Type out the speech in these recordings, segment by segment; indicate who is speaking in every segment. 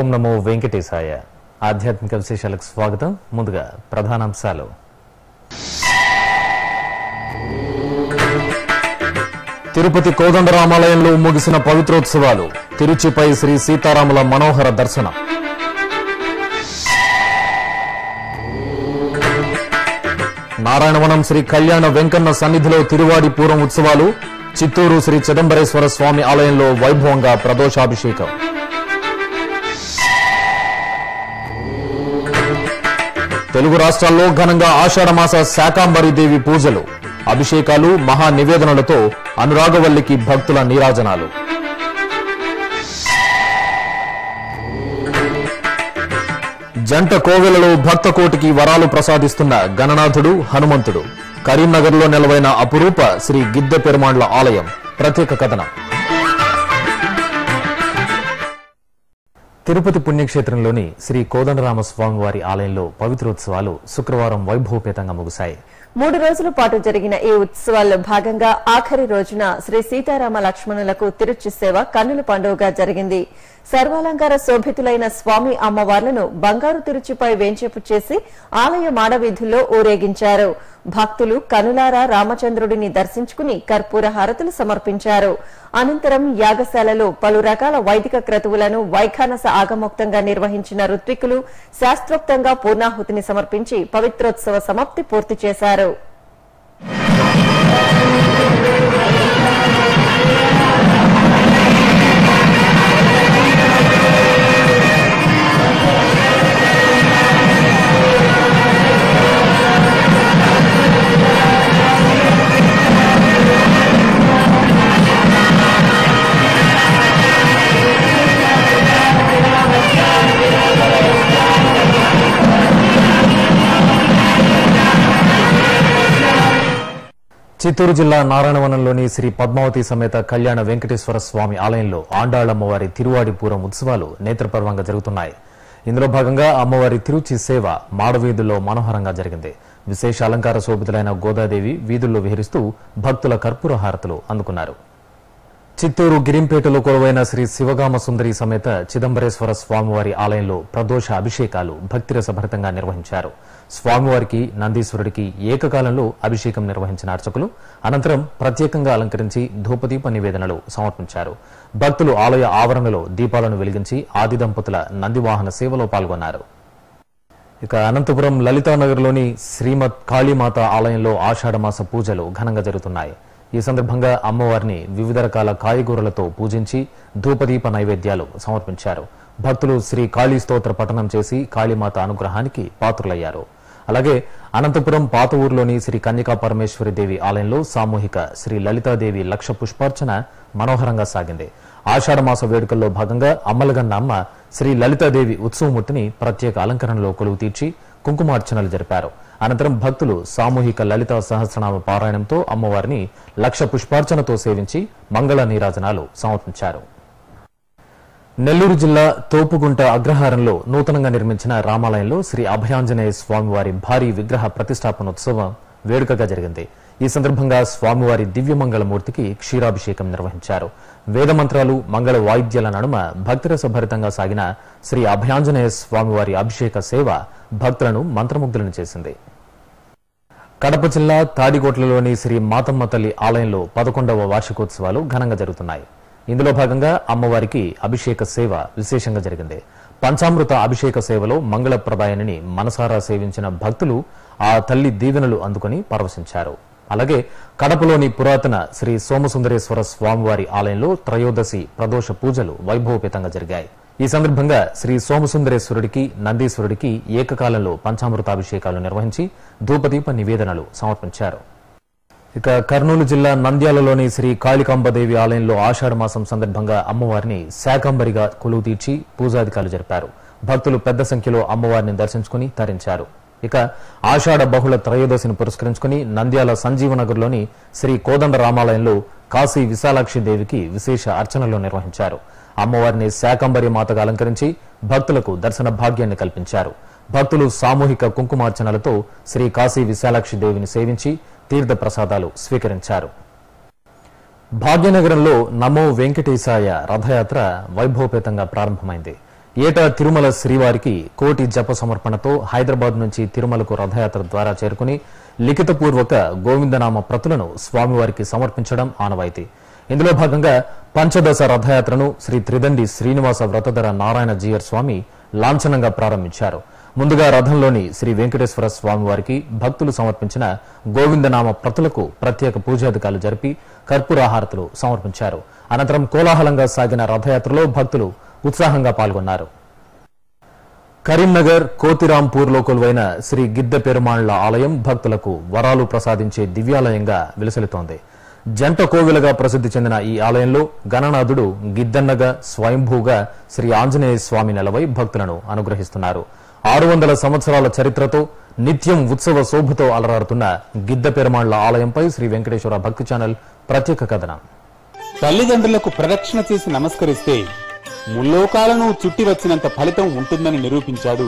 Speaker 1: ఓం నమో వెంకటేశాయ ఆధ్యాత్మిక విశేషాలకు స్వాగతం ముందుగా ప్రధానాంశాలు తిరుపతి కోదండరామాలయంలో ముగిసిన పవిత్రోత్సవాలు తిరుచిపై శ్రీ సీతారాముల మనోహర దర్శనం నారాయణవనం శ్రీ కళ్యాణ వెంకన్న సన్నిధిలో తిరువాడి పూర్వం ఉత్సవాలు చిత్తూరు శ్రీ చిదంబరేశ్వర స్వామి ఆలయంలో వైభవంగా ప్రదోషాభిషేకం తెలుగు రాష్ట్రాల్లో ఘనంగా ఆషాఢమాస శాకాంబరి దేవి పూజలు అభిషేకాలు మహా నివేదనలతో అనురాగవల్లికి భక్తుల నీరాజనాలు జంట కోవెలలో భక్త కోటికి వరాలు ప్రసాదిస్తున్న గణనాథుడు హనుమంతుడు కరీంనగర్లో నెలవైన అపురూప శ్రీ గిద్దె పెరుమాండ్ల ఆలయం ప్రత్యేక కథనం తిరుపతి పుణ్యక్షేత్రంలోని శ్రీ కోదండరామ స్వామి వారి ఆలయంలో పవిత్రోత్సవాలు శుక్రవారం వైభవపేతంగా ముగిశాయి
Speaker 2: మూడు రోజుల పాటు జరిగిన ఈ ఉత్సవాల్లో భాగంగా ఆఖరి రోజున శ్రీ సీతారామ లక్ష్మణులకు తిరుచి సేవ కన్నుల పండుగగా జరిగింది సర్వాలంకార శోభితులైన స్వామి అమ్మవార్లను బంగారు తిరుచిపై వేంచేపు చేసి ఆలయ మాడవీధుల్లో ఊరేగించారు భక్తులు కనులారా రామచంద్రుడిని దర్శించుకుని కర్పూర హారతులు సమర్పించారు అనంతరం యాగశాలలో పలు రకాల వైదిక క్రతువులను వైఖానస ఆగమోక్తంగా నిర్వహించిన ఋత్వికులు శాస్త్రోక్తంగా పూర్ణాహుతిని సమర్పించి పవిత్రోత్సవ సమాప్తి పూర్తి చేశారు
Speaker 1: చిత్తూరు జిల్లా నారాయణవనంలోని శ్రీ పద్మావతి సమేత కళ్యాణ వెంకటేశ్వర స్వామి ఆలయంలో ఆండాళమ్మవారి తిరువాడిపూరం ఉత్సవాలు నేత్రపర్వంగా జరుగుతున్నాయి ఇందులో భాగంగా అమ్మవారి తిరుచి సేవ మాడవీధుల్లో మనోహరంగా జరిగింది విశేష అలంకార శోభితులైన గోదాదేవి వీధుల్లో విహరిస్తూ భక్తుల కర్పూర హారతులు అందుకున్నారు చిత్తూరు గిరింపేటలో కొలువైన శ్రీ శివగామ సుందరి సమేత చిదంబరేశ్వర స్వామివారి ఆలయంలో ప్రదోష అభిషేకాలు భక్తిరసభరితంగా నిర్వహించారు స్వామివారికి నందీశ్వరుడికి ఏకకాలంలో అభిషేకం నిర్వహించిన అర్చకులు అనంతరం ప్రత్యేకంగా అలంకరించి ధూపదీప నివేదనలు సమర్పించారు భక్తులు ఆలయ ఆవరణలో దీపాలను వెలిగించి ఆది దంపతుల నందివాహన సేవలో పాల్గొన్నారు ఇక అనంతపురం లలితానగర్లోని శ్రీమద్ కాళీమాత ఆలయంలో ఆషాఢమాస పూజలు ఘనంగా జరుగుతున్నాయి ఈ సందర్భంగా అమ్మవారిని వివిధ రకాల కాయగూరలతో పూజించి ధూపదీప నైవేద్యాలు సమర్పించారు భక్తులు శ్రీ కాళీ స్తోత్ర పఠనం చేసి కాళీమాత అనుగ్రహానికి పాత్రులయ్యారు అలాగే అనంతపురం పాత ఊర్లోని శ్రీ కన్యకా పరమేశ్వరి దేవి ఆలయంలో సామూహిక శ్రీ లలితాదేవి లక్ష పుష్పార్చన మనోహరంగా సాగింది ఆషాఢమాస వేడుకల్లో భాగంగా అమ్మలగన్న అమ్మ శ్రీ లలితాదేవి ఉత్సవమూర్తిని ప్రత్యేక అలంకరణలో కొలువు తీర్చి కుంకుమార్చనలు జరిపారు అనంతరం భక్తులు సామూహిక లలిత సహస్రనామ పారాయణంతో అమ్మవారిని లక్ష పుష్పార్చనతో సేవించి మంగళ నీరాజనాలు సమర్పించారు నెల్లూరు జిల్లా తోపుగుంట అగ్రహారంలో నూతనంగా నిర్మించిన రామాలయంలో శ్రీ అభయాంజనేయ స్వామివారి భారీ విగ్రహ ప్రతిష్టాపనోత్సవం వేడుకగా జరిగింది ఈ సందర్భంగా స్వామివారి దివ్యమంగళమూర్తికి క్షీరాభిషేకం నిర్వహించారు వేద మంత్రాలు మంగళ వాయిద్యాల నడుమ భక్తిరస భరితంగా సాగిన శ్రీ అభయాంజనేయ స్వామివారి అభిషేక సేవ భక్తులను మంత్రముగ్ధులను చేసింది కడప జిల్లా తాడికోట్లలోని శ్రీ మాతమ్మ తల్లి ఆలయంలో పదకొండవ వార్షికోత్సవాలు ఘనంగా జరుగుతున్నాయి ఇందులో భాగంగా అమ్మవారికి అభిషేక సేవ విశేషంగా జరిగింది పంచామృత అభిషేక సేవలో మంగళప్రదాయని మనసారా సేవించిన భక్తులు ఆ తల్లి దీవెనలు అందుకుని పరవశించారు అలాగే కడపలోని పురాతన శ్రీ సోమసుందరేశ్వర స్వామివారి ఆలయంలో త్రయోదశి ప్రదోష పూజలు వైభవపేతంగా జరిగాయి ఈ సందర్భంగా శ్రీ సోమసుందరేశ్వరుడికి నందీశ్వరుడికి ఏకకాలంలో పంచామృతాభిషేకాలు నిర్వహించి ధూపదీప నివేదనలు సమర్పించారు ఇక కర్నూలు జిల్లా నంద్యాలలోని శ్రీ కాళికాంబదేవి ఆలయంలో ఆషాఢ మాసం సందర్భంగా అమ్మవారిని శాకంబరిగా కొలువు తీర్చి పూజాధికారులు జరిపారు భక్తులు పెద్ద సంఖ్యలో అమ్మవారిని దర్శించుకుని తరించారు ఇక ఆషాఢ బహుళ త్రయోదశిని పురస్కరించుకుని నంద్యాల సంజీవనగర్లోని శ్రీ కోదండ రామాలయంలో కాశీ విశాలాక్షి దేవికి విశేష అర్చనలు నిర్వహించారు అమ్మవారిని శాకంబరి మాతగా అలంకరించి భక్తులకు దర్శన భాగ్యాన్ని కల్పించారు భక్తులు సామూహిక కుంకుమార్చనలతో శ్రీ కాశీ విశాలాక్షి దేవిని సేవించి తీర్థ ప్రసాదాలు స్వీకరించారు భాగ్యనగరంలో నమో వెంకటేశాయ రథయాత్ర వైభవపేతంగా ప్రారంభమైంది ఏటా తిరుమల శ్రీవారికి కోటి జప సమర్పణతో హైదరాబాద్ నుంచి తిరుమలకు రథయాత్ర ద్వారా చేరుకుని లిఖితపూర్వక గోవిందనామ ప్రతులను స్వామివారికి సమర్పించడం ఆనవాయితీ ఇందులో భాగంగా పంచదశ రథయాత్రను శ్రీ త్రిదండి శ్రీనివాస వ్రతధర నారాయణ జీయర్ స్వామి లాంఛనంగా ప్రారంభించారు ముందుగా రథంలోని శ్రీ వెంకటేశ్వర స్వామివారికి భక్తులు సమర్పించిన గోవిందనామ ప్రతులకు ప్రత్యేక పూజాధికారులు జరిపి కర్పూరాహారతులు సమర్పించారు అనంతరం కోలాహలంగా సాగిన రథయాత్రలో భక్తులు ఉత్సాహంగా పాల్గొన్నారు కరీంనగర్ కోతిరాంపూర్లో కొలువైన శ్రీ గిద్దె పెరుమాళ్ల ఆలయం భక్తులకు వరాలు ప్రసాదించే దివ్యాలయంగా విలసిల్లుతోంది జంట కోవిలగా ప్రసిద్ధి చెందిన ఈ ఆలయంలో గణనాథుడు గిద్దన్నగా స్వయంభూగా శ్రీ ఆంజనేయ స్వామి నెలవై భక్తులను అనుగ్రహిస్తున్నారు ఆరు వందల సంవత్సరాల చరిత్రతో నిత్యం ఉత్సవ శోభతో అలరారుతున్న గిద్దె పెరుమాళ్ల ఆలయంపై శ్రీ వెంకటేశ్వర భక్తి ఛానల్ ప్రత్యేక కథనం
Speaker 3: తల్లిదండ్రులకు ప్రదక్షిణ చేసి నమస్కరిస్తే ముల్లోకాలను చుట్టి వచ్చినంత ఫలితం ఉంటుందని నిరూపించాడు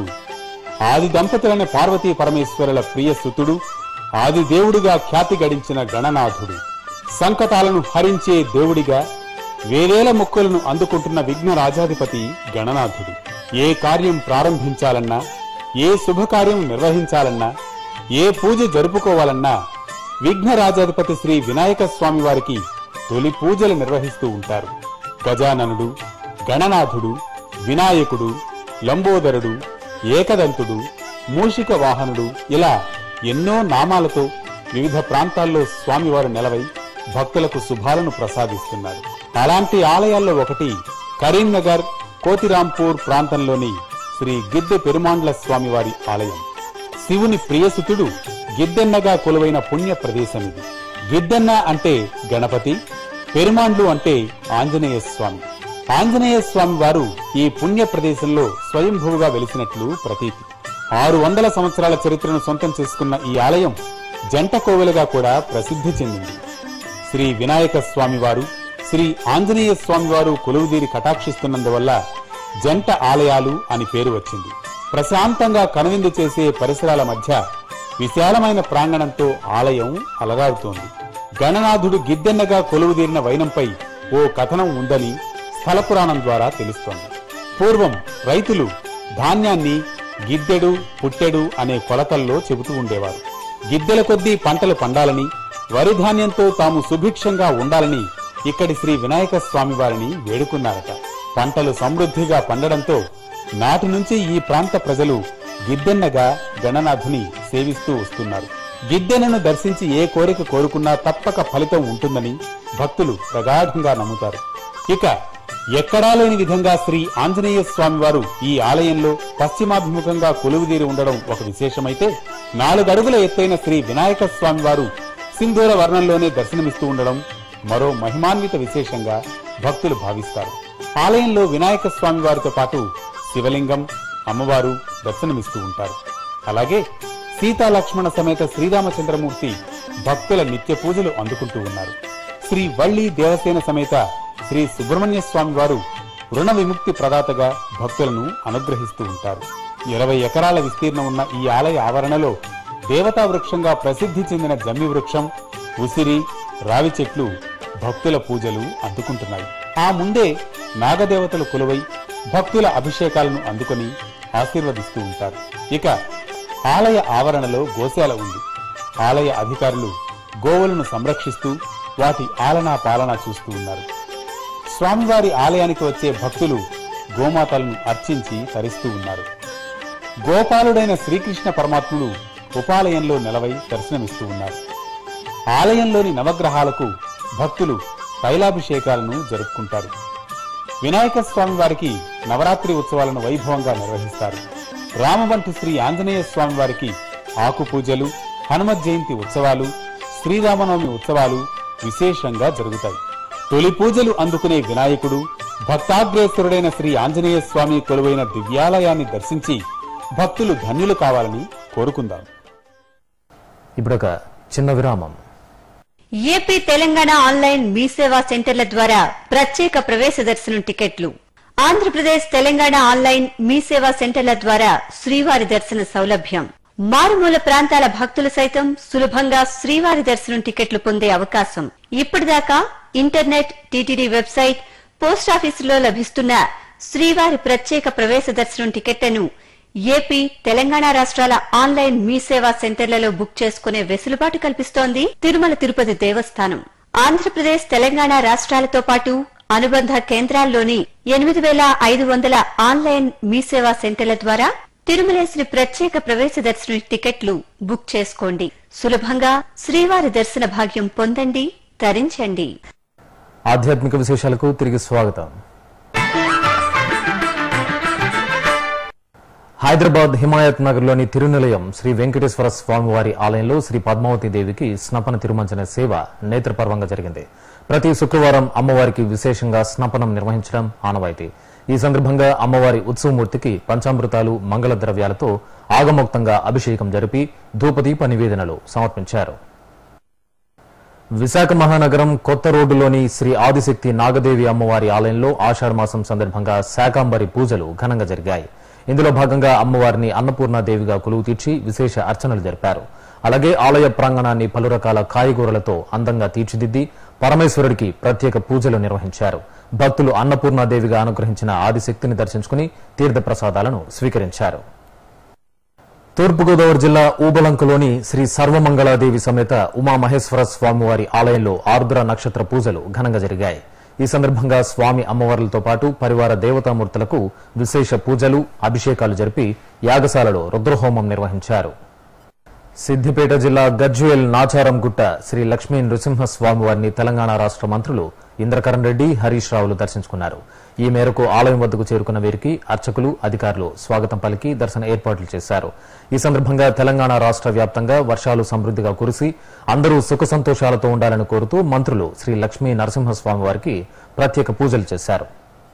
Speaker 3: ఆది దంపతులైన పార్వతీ పరమేశ్వరుల ప్రియ సుతుడు ఆది దేవుడిగా ఖ్యాతి గడించిన గణనాథుడు సంకటాలను హరించే దేవుడిగా వేరేల మొక్కులను అందుకుంటున్న విఘ్న రాజాధిపతి గణనాథుడు ఏ కార్యం ప్రారంభించాలన్నా ఏ శుభకార్యం నిర్వహించాలన్నా ఏ పూజ జరుపుకోవాలన్నా విఘ్న రాజాధిపతి శ్రీ వినాయక స్వామి వారికి తొలి పూజలు నిర్వహిస్తూ ఉంటారు గజాననుడు గణనాథుడు వినాయకుడు లంబోదరుడు ఏకదంతుడు మూషిక వాహనుడు ఇలా ఎన్నో నామాలతో వివిధ ప్రాంతాల్లో స్వామివారు నెలవై భక్తులకు శుభాలను ప్రసాదిస్తున్నారు అలాంటి ఆలయాల్లో ఒకటి కరీంనగర్ కోతిరాంపూర్ ప్రాంతంలోని శ్రీ గిద్దె పెరుమాండ్ల స్వామివారి ఆలయం శివుని ప్రియసుతుడు గిద్దెన్నగా కొలువైన పుణ్య ప్రదేశం ఇది గిద్దెన్న అంటే గణపతి పెరుమాండ్లు అంటే ఆంజనేయ స్వామి ఆంజనేయ స్వామి వారు ఈ పుణ్య ప్రదేశంలో స్వయంభువుగా వెలిసినట్లు ప్రతీతి ఆరు వందల సంవత్సరాల చరిత్రను సొంతం చేసుకున్న ఈ ఆలయం జంట కోవెలుగా కూడా ప్రసిద్ధి చెందింది శ్రీ వినాయక స్వామి వారు శ్రీ ఆంజనేయ స్వామి వారు కొలువుదీరి కటాక్షిస్తున్నందువల్ల జంట ఆలయాలు అని పేరు వచ్చింది ప్రశాంతంగా కనువిందు చేసే పరిసరాల మధ్య విశాలమైన ప్రాంగణంతో ఆలయం అలరారుతోంది గణనాథుడు గిద్దెన్నగా కొలువుదీరిన వైనంపై ఓ కథనం ఉందని స్థల పురాణం ద్వారా తెలుస్తోంది పూర్వం రైతులు ధాన్యాన్ని గిద్దెడు పుట్టెడు అనే కొలతల్లో చెబుతూ ఉండేవారు గిద్దెల కొద్దీ పంటలు పండాలని వరి ధాన్యంతో తాము సుభిక్షంగా ఉండాలని ఇక్కడి శ్రీ వినాయక స్వామి వారిని వేడుకున్నారట పంటలు సమృద్ధిగా పండడంతో నాటి నుంచి ఈ ప్రాంత ప్రజలు గిద్దెన్నగా గణనాథుని సేవిస్తూ వస్తున్నారు గిద్దెనను దర్శించి ఏ కోరిక కోరుకున్నా తప్పక ఫలితం ఉంటుందని భక్తులు ప్రగాఢంగా నమ్ముతారు ఇక ఎక్కడా లేని విధంగా శ్రీ ఆంజనేయ స్వామి వారు ఈ ఆలయంలో పశ్చిమాభిముఖంగా కొలువుదీరి ఉండడం ఒక విశేషమైతే నాలుగడుగుల ఎత్తైన శ్రీ వినాయక స్వామి వారు సింధూర వర్ణంలోనే దర్శనమిస్తూ ఉండడం మరో మహిమాన్విత విశేషంగా భక్తులు భావిస్తారు ఆలయంలో వినాయక స్వామి వారితో పాటు శివలింగం అమ్మవారు దర్శనమిస్తూ ఉంటారు అలాగే సీతా లక్ష్మణ సమేత శ్రీరామచంద్రమూర్తి భక్తుల నిత్య పూజలు అందుకుంటూ ఉన్నారు శ్రీ వల్లి దేవసేన సమేత శ్రీ సుబ్రహ్మణ్య స్వామి వారు రుణ విముక్తి ప్రదాతగా భక్తులను అనుగ్రహిస్తూ ఉంటారు ఇరవై ఎకరాల విస్తీర్ణం ఉన్న ఈ ఆలయ ఆవరణలో దేవతా వృక్షంగా ప్రసిద్ధి చెందిన జమ్మి వృక్షం ఉసిరి రావి చెట్లు భక్తుల పూజలు అందుకుంటున్నాయి ఆ ముందే నాగదేవతలు కొలువై భక్తుల అభిషేకాలను అందుకొని ఆశీర్వదిస్తూ ఉంటారు ఇక ఆలయ ఆవరణలో గోశాల ఉంది ఆలయ అధికారులు గోవులను సంరక్షిస్తూ వాటి ఆలనా పాలనా చూస్తూ ఉన్నారు స్వామివారి ఆలయానికి వచ్చే భక్తులు గోమాతలను అర్చించి తరిస్తూ ఉన్నారు గోపాలుడైన శ్రీకృష్ణ పరమాత్ముడు ఉపాలయంలో నిలవై దర్శనమిస్తూ ఉన్నారు ఆలయంలోని నవగ్రహాలకు భక్తులు తైలాభిషేకాలను జరుపుకుంటారు వినాయక స్వామి వారికి నవరాత్రి ఉత్సవాలను వైభవంగా నిర్వహిస్తారు రామవంటి శ్రీ ఆంజనేయ స్వామి వారికి ఆకు పూజలు హనుమత్ జయంతి ఉత్సవాలు శ్రీరామనవమి ఉత్సవాలు విశేషంగా జరుగుతాయి తొలి పూజలు అందుకునే వినాయకుడు భక్తాగ్రేసరుడైన శ్రీ ఆంజనేయ స్వామి కొలువైన దివ్యాలయాన్ని దర్శించి భక్తులు ధన్యులు కావాలని కోరుకుందాం
Speaker 1: ఇప్పుడొక చిన్న విరామం
Speaker 4: ఏపీ తెలంగాణ ఆన్లైన్ మీ సేవా సెంటర్ల ద్వారా ప్రత్యేక ప్రవేశ దర్శనం టికెట్లు ఆంధ్రప్రదేశ్ తెలంగాణ ఆన్లైన్ మీ సేవా సెంటర్ల ద్వారా శ్రీవారి దర్శన సౌలభ్యం మారుమూల ప్రాంతాల భక్తులు సైతం సులభంగా శ్రీవారి దర్శనం టికెట్లు పొందే అవకాశం ఇప్పటిదాకా ఇంటర్నెట్ టీటీడీ వెబ్సైట్ పోస్టాఫీసులో లభిస్తున్న శ్రీవారి ప్రత్యేక ప్రవేశ దర్శనం టికెట్లను ఏపీ తెలంగాణ రాష్ట్రాల ఆన్లైన్ మీ సేవా సెంటర్లలో బుక్ చేసుకునే వెసులుబాటు కల్పిస్తోంది తిరుమల తిరుపతి దేవస్థానం ఆంధ్రప్రదేశ్ తెలంగాణ రాష్ట్రాలతో పాటు అనుబంధ కేంద్రాల్లోని ఎనిమిది వేల ఐదు వందల ఆన్లైన్ మీ సేవా సెంటర్ల ద్వారా తిరుమలేశ్వరి ప్రత్యేక ప్రవేశ దర్శన టికెట్లు బుక్ చేసుకోండి సులభంగా శ్రీవారి దర్శన భాగ్యం పొందండి తరించండి
Speaker 1: ఆధ్యాత్మిక విశేషాలకు తిరిగి స్వాగతం హైదరాబాద్ హిమాయత్ నగర్లోని తిరునిలయం శ్రీ వెంకటేశ్వర స్వామివారి ఆలయంలో శ్రీ పద్మావతి దేవికి స్నపన తిరుమంజన సేవ నేత్రపర్వంగా జరిగింది ప్రతి శుక్రవారం అమ్మవారికి విశేషంగా స్నపనం నిర్వహించడం ఆనవాయితీ ఈ సందర్భంగా అమ్మవారి ఉత్సవమూర్తికి పంచామృతాలు మంగళ ద్రవ్యాలతో ఆగమోక్తంగా అభిషేకం జరిపి ధూపదీప నివేదనలు సమర్పించారు విశాఖ మహానగరం కొత్త రోడ్డులోని శ్రీ ఆదిశక్తి నాగదేవి అమ్మవారి ఆలయంలో ఆషాఢమాసం సందర్భంగా శాకాంబరి పూజలు ఘనంగా జరిగాయి ఇందులో భాగంగా అమ్మవారిని అన్నపూర్ణాదేవిగా కొలువు తీర్చి విశేష అర్చనలు జరిపారు అలాగే ఆలయ ప్రాంగణాన్ని పలు రకాల కాయగూరలతో అందంగా తీర్చిదిద్ది పరమేశ్వరుడికి ప్రత్యేక పూజలు నిర్వహించారు భక్తులు అన్నపూర్ణాదేవిగా అనుగ్రహించిన ఆదిశక్తిని దర్శించుకుని తీర్థప్రసాదాలను స్వీకరించారు తూర్పుగోదావరి జిల్లా ఊబలంకలోని శ్రీ సర్వమంగళాదేవి సమేత ఉమామహేశ్వర స్వామివారి ఆలయంలో ఆర్ద్ర నక్షత్ర పూజలు ఘనంగా జరిగాయి ఈ సందర్భంగా స్వామి అమ్మవార్లతో పాటు పరివార దేవతామూర్తులకు విశేష పూజలు అభిషేకాలు జరిపి యాగశాలలో రుద్రహోమం నిర్వహించారు సిద్దిపేట జిల్లా గజ్వేల్ నాచారం గుట్ట శ్రీ లక్ష్మీ నృసింహస్వామి వారిని తెలంగాణ రాష్ట్ర మంత్రులు ఇంద్రకరణ్ రెడ్డి హరీష్ రావులు దర్శించుకున్నారు ఈ మేరకు ఆలయం వద్దకు చేరుకున్న వీరికి అర్చకులు అధికారులు స్వాగతం పలికి దర్శన ఏర్పాట్లు చేశారు ఈ సందర్భంగా తెలంగాణ రాష్ట్ర వ్యాప్తంగా వర్షాలు సమృద్దిగా కురిసి అందరూ సుఖ సంతోషాలతో ఉండాలని కోరుతూ మంత్రులు శ్రీ లక్ష్మీ నరసింహస్వామి వారికి ప్రత్యేక పూజలు చేశారు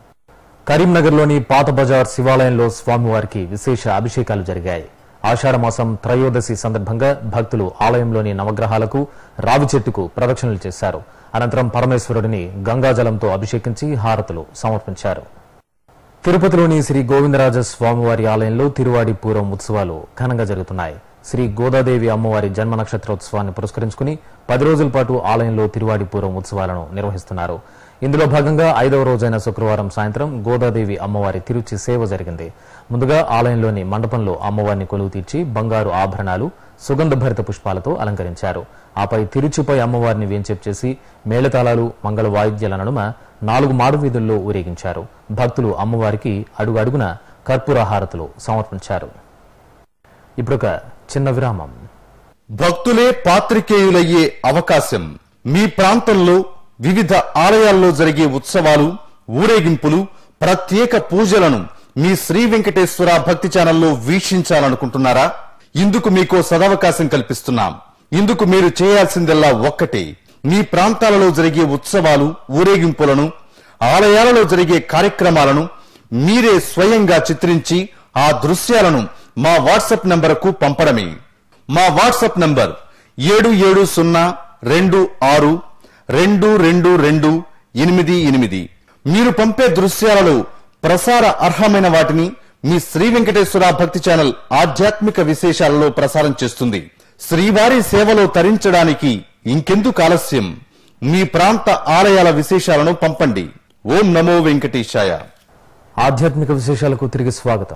Speaker 1: కరీంనగర్లోని పాత బజార్ శివాలయంలో స్వామివారికి విశేష అభిషేకాలు జరిగాయి ఆషాఢమాసం త్రయోదశి సందర్భంగా భక్తులు ఆలయంలోని నవగ్రహాలకు రావి చెట్టుకు ప్రదక్షిణలు చేశారు అనంతరం పరమేశ్వరుడిని గంగాజలంతో అభిషేకించి హారతులు సమర్పించారు తిరుపతిలోని శ్రీ గోవిందరాజ స్వామివారి ఆలయంలో తిరువాడి పూర్వం ఉత్సవాలు ఘనంగా జరుగుతున్నాయి శ్రీ గోదాదేవి అమ్మవారి జన్మ నక్షత్రోత్సవాన్ని పురస్కరించుకుని పది రోజుల పాటు ఆలయంలో తిరువాడి పూర్వం ఉత్సవాలను నిర్వహిస్తున్నారు ఇందులో భాగంగా ఐదవ రోజైన శుక్రవారం సాయంత్రం గోదాదేవి అమ్మవారి తిరుచి సేవ జరిగింది ముందుగా ఆలయంలోని మండపంలో అమ్మవారిని కొలువు తీర్చి బంగారు ఆభరణాలు సుగంధ భరిత పుష్పాలతో అలంకరించారు ఆపై తిరుచిపై అమ్మవారిని వేంచేపు చేసి మేళతాళాలు మంగళ వాయిద్యాల నడుమ నాలుగు మాడు వీధుల్లో ఊరేగించారు భక్తులు అమ్మవారికి అడుగు అడుగున కర్పూర హారతులు సమర్పించారు ఇప్పుడొక చిన్న విరామం
Speaker 5: భక్తులే పాత్రికేయులయ్యే అవకాశం మీ ప్రాంతంలో వివిధ ఆలయాల్లో జరిగే ఉత్సవాలు ఊరేగింపులు ప్రత్యేక పూజలను మీ శ్రీ వెంకటేశ్వర భక్తి ఛానల్లో వీక్షించాలనుకుంటున్నారా ఇందుకు మీకో సదవకాశం కల్పిస్తున్నాం ఇందుకు మీరు చేయాల్సిందల్లా ఒక్కటే మీ ప్రాంతాలలో జరిగే ఉత్సవాలు ఊరేగింపులను ఆలయాలలో జరిగే కార్యక్రమాలను మీరే స్వయంగా చిత్రించి ఆ దృశ్యాలను మా వాట్సాప్ నంబరుకు పంపడమే మా వాట్సాప్ నంబర్ ఏడు ఏడు సున్నా రెండు ఆరు రెండు రెండు రెండు ఎనిమిది ఎనిమిది మీరు పంపే దృశ్యాలలో ప్రసార అర్హమైన వాటిని మీ శ్రీ వెంకటేశ్వర భక్తి ఛానల్ ఆధ్యాత్మిక విశేషాలలో ప్రసారం చేస్తుంది శ్రీవారి సేవలో తరించడానికి ఇంకెందుకు ఆలస్యం మీ ప్రాంత ఆలయాల విశేషాలను పంపండి ఓం నమో వెంకటేశాయ
Speaker 1: ఆధ్యాత్మిక విశేషాలకు తిరిగి స్వాగతం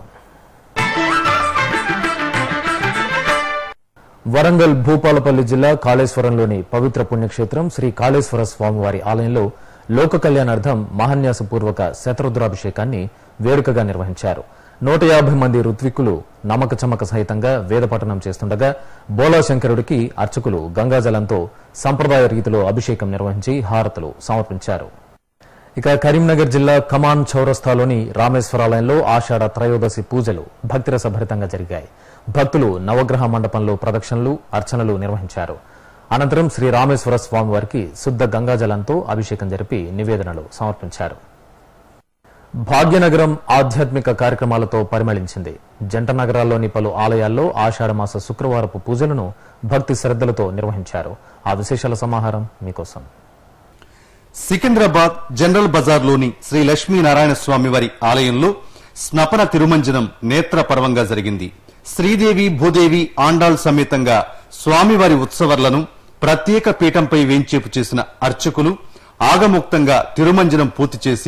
Speaker 1: వరంగల్ భూపాలపల్లి జిల్లా కాళేశ్వరంలోని పవిత్ర పుణ్యక్షేత్రం శ్రీ కాళేశ్వర స్వామివారి ఆలయంలో లోక కళ్యాణార్థం మహాన్యాసపూర్వక శతరుద్రాభిషేకాన్ని వేడుకగా నిర్వహించారు నూట యాభై మంది ఋత్విక్కులు నమ్మక చమక సహితంగా వేదపఠనం చేస్తుండగా బోలాశంకరుడికి అర్చకులు గంగాజలంతో సంప్రదాయ రీతిలో అభిషేకం నిర్వహించి హారతులు సమర్పించారు ఇక కరీంనగర్ జిల్లా కమాన్ చౌరస్తాలోని రామేశ్వరాలయంలో ఆషాఢ త్రయోదశి పూజలు భక్తిరసభరితంగా జరిగాయి భక్తులు నవగ్రహ మండపంలో ప్రదక్షిణలు అర్చనలు నిర్వహించారు అనంతరం శ్రీ రామేశ్వర స్వామి వారికి శుద్ధ గంగాజలంతో అభిషేకం జరిపి నివేదనలు సమర్పించారు భాగ్యనగరం ఆధ్యాత్మిక కార్యక్రమాలతో పరిమళించింది జంట నగరాల్లోని పలు ఆలయాల్లో ఆషాఢమాస శుక్రవారపు పూజలను భక్తి శ్రద్ధలతో నిర్వహించారు ఆ విశేషాల సమాహారం మీకోసం
Speaker 5: సికింద్రాబాద్ జనరల్ బజార్లోని శ్రీ లక్ష్మీనారాయణ స్వామి వారి ఆలయంలో స్నపన తిరుమంజనం నేత్ర పర్వంగా జరిగింది శ్రీదేవి భూదేవి ఆండాల్ సమేతంగా స్వామివారి ఉత్సవర్లను ప్రత్యేక పీఠంపై వేంచేపు చేసిన అర్చకులు ఆగముక్తంగా తిరుమంజనం పూర్తి చేసి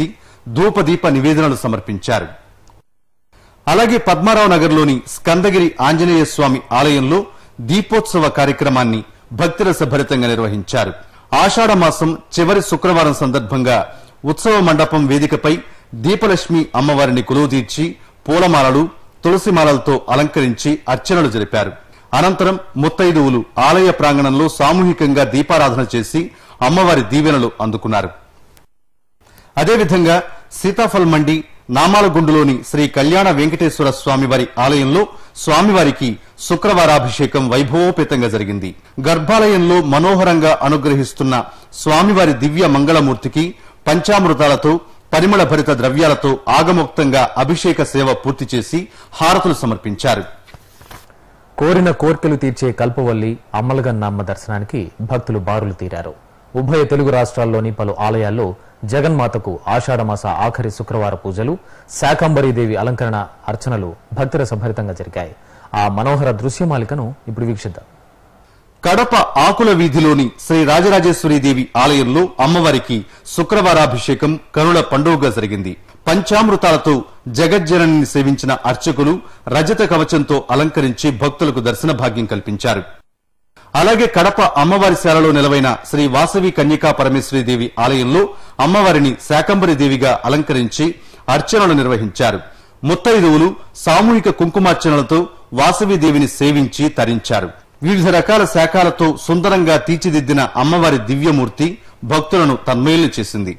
Speaker 5: ధూపదీప నివేదనలు సమర్పించారు అలాగే పద్మారావు నగర్లోని స్కందగిరి ఆంజనేయ స్వామి ఆలయంలో దీపోత్సవ కార్యక్రమాన్ని భక్తిరస భరితంగా నిర్వహించారు ఆషాఢ మాసం చివరి శుక్రవారం సందర్భంగా ఉత్సవ మండపం వేదికపై దీపలక్ష్మి అమ్మవారిని కొలువుదీర్చి పూలమాలలు తులసిమాలలతో అలంకరించి అర్చనలు జరిపారు అనంతరం ముత్తైదువులు ఆలయ ప్రాంగణంలో సామూహికంగా దీపారాధన చేసి అమ్మవారి దీవెనలు అందుకున్నారు అదేవిధంగా సీతాఫల్ మండి నామాలగుండులోని శ్రీ కళ్యాణ వెంకటేశ్వర స్వామివారి ఆలయంలో స్వామివారికి శుక్రవారాభిషేకం వైభవోపేతంగా జరిగింది గర్భాలయంలో మనోహరంగా అనుగ్రహిస్తున్న స్వామివారి దివ్య మంగళమూర్తికి పంచామృతాలతో పరిమళ భరిత ద్రవ్యాలతో ఆగమోక్తంగా అభిషేక సేవ పూర్తి చేసి హారతులు సమర్పించారు
Speaker 1: కోరిన కోర్కెలు తీర్చే కల్పవల్లి అమ్మలగన్నమ్మ దర్శనానికి భక్తులు బారులు తీరారు ఉభయ తెలుగు రాష్ట్రాల్లోని పలు ఆలయాల్లో జగన్మాతకు ఆషాఢమాస ఆఖరి శుక్రవార పూజలు శాకంబరీదేవి అలంకరణ అర్చనలు భక్తిరస భరితంగా జరిగాయి ఆ మనోహర దృశ్యమాలికను ఇప్పుడు వీక్షిద్దాం
Speaker 5: కడప ఆకుల వీధిలోని శ్రీ రాజరాజేశ్వరీదేవి ఆలయంలో అమ్మవారికి శుక్రవారాభిషేకం కనుల పండుగగా జరిగింది పంచామృతాలతో జగజ్జనని సేవించిన అర్చకులు రజత కవచంతో అలంకరించి భక్తులకు దర్శన భాగ్యం కల్పించారు అలాగే కడప అమ్మవారి శాలలో నిలవైన శ్రీ వాసవి కన్యకా పరమేశ్వరీదేవి ఆలయంలో అమ్మవారిని శాకంబరి దేవిగా అలంకరించి అర్చనలు నిర్వహించారు ముత్తైదువులు సామూహిక కుంకుమార్చనలతో వాసవి దేవిని సేవించి తరించారు వివిధ రకాల శాఖలతో సుందరంగా తీర్చిదిద్దిన అమ్మవారి దివ్యమూర్తి భక్తులను తన్మయుల్ని చేసింది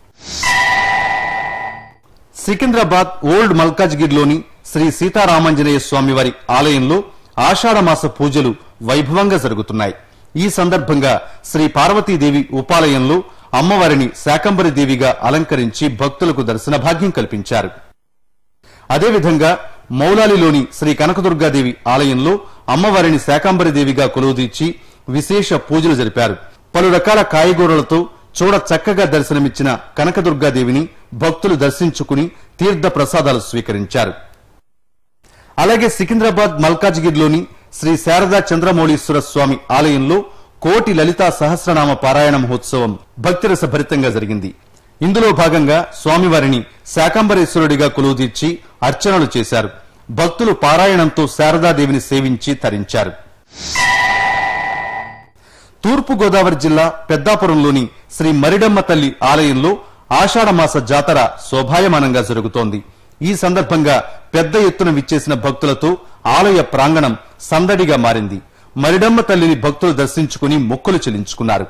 Speaker 5: సికింద్రాబాద్ ఓల్డ్ మల్కాజ్గిరిలోని శ్రీ సీతారామాంజనేయ స్వామివారి ఆలయంలో ఆషాఢమాస పూజలు వైభవంగా జరుగుతున్నాయి ఈ సందర్భంగా శ్రీ పార్వతీదేవి ఉపాలయంలో అమ్మవారిని శాకంబరి దేవిగా అలంకరించి భక్తులకు దర్శన భాగ్యం కల్పించారు అదేవిధంగా మౌలాలిలోని శ్రీ కనకదుర్గాదేవి ఆలయంలో అమ్మవారిని శాకంబరి దేవిగా కొలువుదీర్చి విశేష పూజలు జరిపారు పలు రకాల కాయగూరలతో చూడ చక్కగా దర్శనమిచ్చిన కనకదుర్గాదేవిని భక్తులు దర్శించుకుని తీర్థ ప్రసాదాలు స్వీకరించారు అలాగే సికింద్రాబాద్ మల్కాజ్గిరిలోని శ్రీ శారదా చంద్రమౌళీశ్వర స్వామి ఆలయంలో కోటి లలితా సహస్రనామ పారాయణ మహోత్సవం భక్తిరస భరితంగా జరిగింది ఇందులో భాగంగా స్వామివారిని శాకంబరేశ్వరుడిగా కొలువుదీర్చి అర్చనలు చేశారు భక్తులు పారాయణంతో శారదాదేవిని సేవించి తరించారు తూర్పు గోదావరి జిల్లా పెద్దాపురంలోని శ్రీ మరిడమ్మ తల్లి ఆలయంలో ఆషాఢమాస జాతర శోభాయమానంగా జరుగుతోంది ఈ సందర్భంగా పెద్ద ఎత్తున విచ్చేసిన భక్తులతో ఆలయ ప్రాంగణం సందడిగా మారింది మరిడమ్మ తల్లిని భక్తులు దర్శించుకుని మొక్కులు చెల్లించుకున్నారు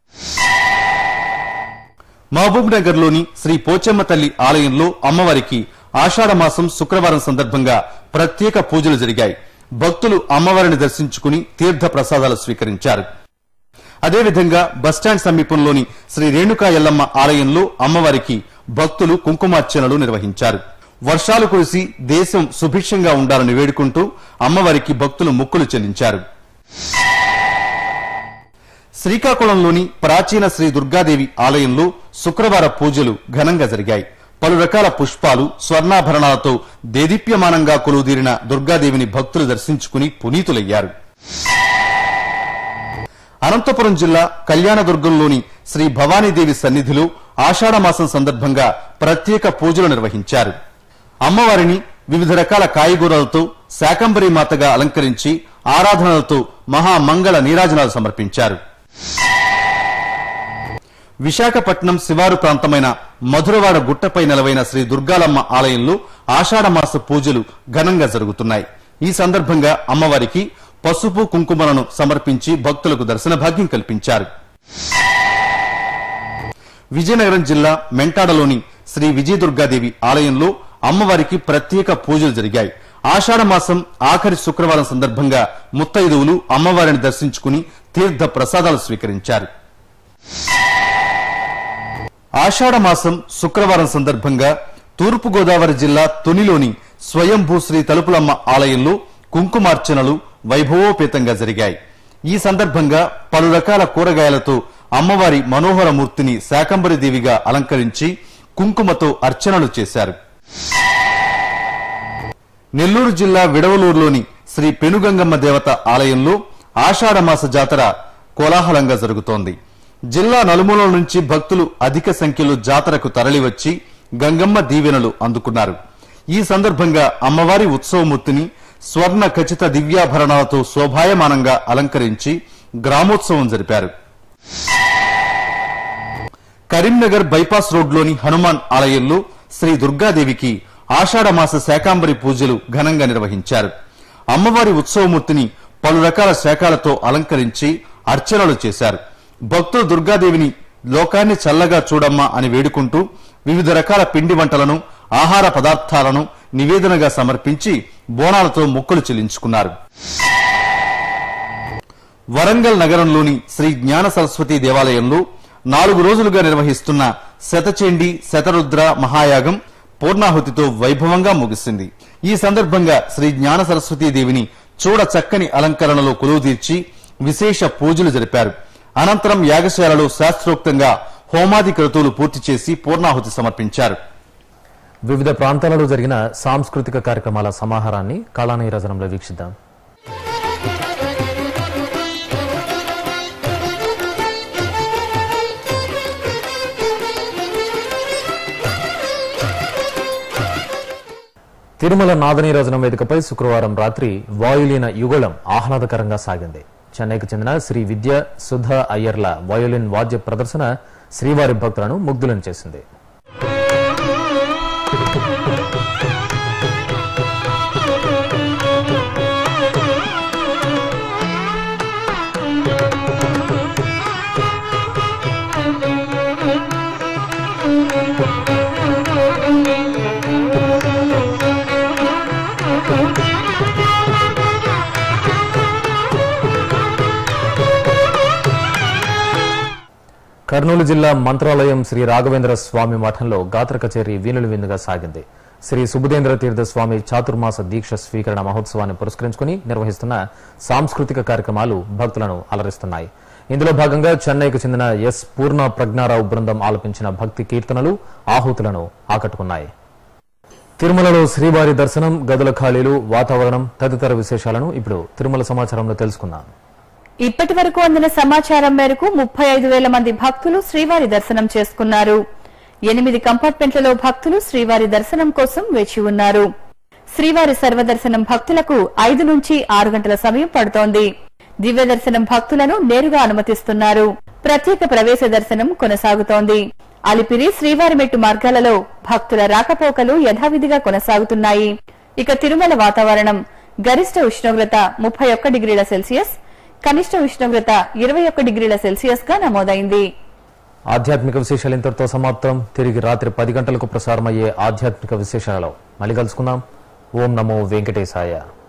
Speaker 5: మహబూబ్ నగర్ లోని శ్రీ పోచమ్మ తల్లి ఆలయంలో అమ్మవారికి ఆషాఢమాసం శుక్రవారం సందర్భంగా ప్రత్యేక పూజలు జరిగాయి భక్తులు అమ్మవారిని దర్శించుకుని తీర్థ ప్రసాదాలు స్వీకరించారు అదేవిధంగా బస్టాండ్ సమీపంలోని శ్రీ రేణుకా ఎల్లమ్మ ఆలయంలో అమ్మవారికి భక్తులు కుంకుమార్చనలు నిర్వహించారు వర్షాలు కురిసి దేశం సుభిక్షంగా ఉండాలని వేడుకుంటూ అమ్మవారికి భక్తులు మొక్కులు చెల్లించారు శ్రీకాకుళంలోని ప్రాచీన శ్రీ దుర్గాదేవి ఆలయంలో శుక్రవార పూజలు ఘనంగా జరిగాయి పలు రకాల పుష్పాలు స్వర్ణాభరణాలతో దేదీప్యమానంగా కొలువుదీరిన దుర్గాదేవిని భక్తులు దర్శించుకుని పునీతులయ్యారు అనంతపురం జిల్లా కళ్యాణదుర్గంలోని శ్రీ భవానీదేవి సన్నిధిలో ఆషాఢమాసం సందర్భంగా ప్రత్యేక పూజలు నిర్వహించారు అమ్మవారిని వివిధ రకాల కాయగూరలతో శాకంబరి మాతగా అలంకరించి ఆరాధనలతో మహామంగళ నీరాజనాలు సమర్పించారు విశాఖపట్నం శివారు ప్రాంతమైన మధురవాడ గుట్టపై నెలవైన శ్రీ దుర్గాలమ్మ ఆలయంలో ఆషాఢమాస పూజలు ఘనంగా జరుగుతున్నాయి ఈ సందర్భంగా అమ్మవారికి పసుపు కుంకుమలను సమర్పించి భక్తులకు దర్శన భాగ్యం కల్పించారు విజయనగరం జిల్లా మెంటాడలోని శ్రీ విజయదుర్గాదేవి ఆలయంలో అమ్మవారికి ప్రత్యేక పూజలు జరిగాయి ఆషాఢ మాసం ఆఖరి శుక్రవారం సందర్భంగా ముత్తైదువులు అమ్మవారిని దర్శించుకుని తీర్థ ప్రసాదాలు స్వీకరించారు ఆషాఢ మాసం శుక్రవారం సందర్భంగా తూర్పు గోదావరి జిల్లా తునిలోని స్వయంభూ శ్రీ తలుపులమ్మ ఆలయంలో కుంకుమార్చనలు వైభవోపేతంగా జరిగాయి ఈ సందర్భంగా పలు రకాల కూరగాయలతో అమ్మవారి మనోహర మూర్తిని శాకంబరి దేవిగా అలంకరించి కుంకుమతో అర్చనలు చేశారు నెల్లూరు జిల్లా విడవలూరులోని శ్రీ పెనుగంగమ్మ దేవత ఆలయంలో ఆషాఢమాస జాతర కోలాహలంగా జరుగుతోంది జిల్లా నలుమూలల నుంచి భక్తులు అధిక సంఖ్యలో జాతరకు తరలివచ్చి గంగమ్మ దీవెనలు అందుకున్నారు ఈ సందర్భంగా అమ్మవారి ఉత్సవమూర్తిని స్వర్ణ ఖచ్చిత దివ్యాభరణాలతో శోభాయమానంగా అలంకరించి గ్రామోత్సవం జరిపారు కరీంనగర్ బైపాస్ రోడ్లోని హనుమాన్ ఆలయంలో శ్రీ దుర్గాదేవికి ఆషాఢమాస శాకాంబరి పూజలు ఘనంగా నిర్వహించారు అమ్మవారి ఉత్సవమూర్తిని పలు రకాల శాఖలతో అలంకరించి అర్చనలు చేశారు భక్తులు దుర్గాదేవిని లోకాన్ని చల్లగా చూడమ్మా అని వేడుకుంటూ వివిధ రకాల పిండి వంటలను ఆహార పదార్థాలను నివేదనగా సమర్పించి బోనాలతో మొక్కులు చెల్లించుకున్నారు వరంగల్ నగరంలోని శ్రీ జ్ఞాన సరస్వతి దేవాలయంలో నాలుగు రోజులుగా నిర్వహిస్తున్న శతచండి శతరుద్ర మహాయాగం పూర్ణాహుతితో వైభవంగా ముగిసింది ఈ సందర్భంగా శ్రీ జ్ఞాన సరస్వతీ దేవిని చూడ చక్కని అలంకరణలో కొలువుదీర్చి విశేష పూజలు జరిపారు అనంతరం యాగశాలలో శాస్త్రోక్తంగా హోమాది క్రతువులు పూర్తి చేసి పూర్ణాహుతి సమర్పించారు
Speaker 1: వివిధ ప్రాంతాలలో జరిగిన సాంస్కృతిక కార్యక్రమాల సమాహారాన్ని కళానీరజనంలో వీక్షిద్దాం తిరుమల నాదనీరజనం వేదికపై శుక్రవారం రాత్రి వాయులీన యుగళం ఆహ్లాదకరంగా సాగింది చెన్నైకి చెందిన శ్రీ విద్య సుధా అయ్యర్ల వయోలిన్ వాద్య ప్రదర్శన శ్రీవారి భక్తులను ముగ్ధులను చేసింది కర్నూలు జిల్లా మంత్రాలయం శ్రీ రాఘవేంద్ర స్వామి మఠంలో గాత్ర కచేరీ వీణుల విందుగా సాగింది శ్రీ సుబుధేంద్ర తీర్థ స్వామి చాతుర్మాస దీక్ష స్వీకరణ మహోత్సవాన్ని పురస్కరించుకుని నిర్వహిస్తున్న సాంస్కృతిక కార్యక్రమాలు భక్తులను అలరిస్తున్నాయి ఇందులో భాగంగా చెన్నైకు చెందిన ఎస్ పూర్ణ ప్రజ్ఞారావు బృందం ఆలపించిన భక్తి కీర్తనలు ఆహుతులను ఆకట్టుకున్నాయి తిరుమలలో శ్రీవారి దర్శనం గదుల ఖాళీలు వాతావరణం తదితర విశేషాలను ఇప్పుడు తిరుమల సమాచారంలో తెలుసుకుందాం
Speaker 6: ఇప్పటి వరకు అందిన సమాచారం మేరకు ముప్పై ఐదు వేల మంది భక్తులు శ్రీవారి దర్శనం చేసుకున్నారు ఎనిమిది కంపార్ట్మెంట్లలో భక్తులు శ్రీవారి దర్శనం కోసం వేచి ఉన్నారు శ్రీవారి సర్వదర్శనం భక్తులకు ఐదు నుంచి ఆరు గంటల సమయం పడుతోంది దివ్య దర్శనం భక్తులను నేరుగా అనుమతిస్తున్నారు ప్రత్యేక ప్రవేశ దర్శనం కొనసాగుతోంది అలిపిరి శ్రీవారి మెట్టు మార్గాలలో భక్తుల రాకపోకలు యథావిధిగా కొనసాగుతున్నాయి ఇక తిరుమల వాతావరణం గరిష్ట ఉష్ణోగ్రత ముప్పై ఒక్క డిగ్రీల సెల్సియస్ కనిష్ట ఉష్ణోగ్రత ఇరవై ఒక్క డిగ్రీల సెల్సియస్ గా నమోదైంది
Speaker 1: ఆధ్యాత్మిక విశేషాలు ఇంతటితో సమాప్తం తిరిగి రాత్రి పది గంటలకు ప్రసారమయ్యే ఆధ్యాత్మిక విశేషాలలో మళ్ళీ కలుసుకుందాం ఓం నమో వెంకటేశాయ